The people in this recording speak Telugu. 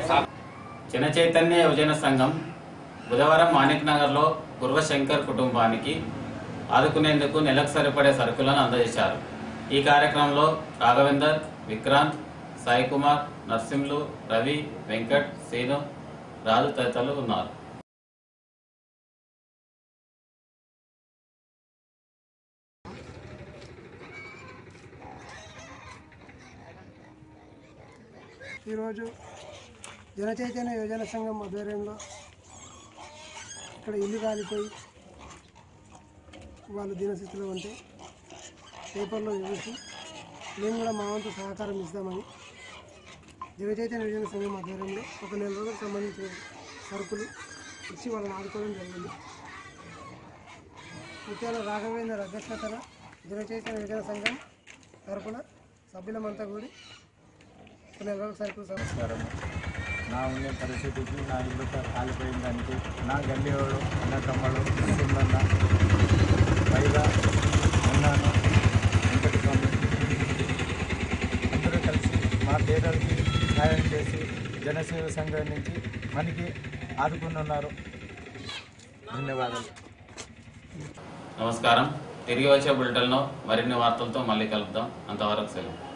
జన చైతన్య యువజన సంఘం బుధవారం మాణిక్ నగర్లో గుర్వశంకర్ కుటుంబానికి ఆదుకునేందుకు నెలకు సరిపడే సరుకులను అందజేశారు ఈ కార్యక్రమంలో రాఘవేందర్ విక్రాంత్ సాయి కుమార్ నర్సింహులు రవి వెంకట్ సీను రాజు తదితరులు ఉన్నారు ఈరోజు జనచైతన్య యోజన సంఘం ఆధ్వర్యంలో ఇక్కడ ఇల్లు కాలిపోయి వాళ్ళు దీనస్థితిలో ఉంటే పేపర్లో చూసి మేము కూడా మా వంతు సహకారం ఇస్తామని జనచైతన్య యోజన సంఘం ఆధ్వర్యంలో ఒక నెల రోజులకు సంబంధించిన సరుకులు ఇచ్చి వాళ్ళని ఆదుకోవడం జరిగింది ముఖ్యంగా రాఘవేంద్ర అధ్యక్షతన జనచైతన్య యోజన సంఘం తరపున సభ్యులమంతా కూడి కొన్ని రోజులకు సరుకులు సమ- నమస్కారం నా ఉండే పరిస్థితికి నా ఇల్లు కా- కాలిపోయిన దానికి నా గల్లీవాడు నా తమ్ముడు సింగన్న పైగా ఉన్నాను వెంకటి స్వామి అందరూ కలిసి మా పేదలకి సహాయం చేసి జనసేవ సంఘం నుంచి మనకి ఆదుకున్నారు ధన్యవాదాలు నమస్కారం తిరిగి వచ్చే బులెటిన్లో మరిన్ని వార్తలతో మళ్ళీ కలుద్దాం అంతవరకు సెలవు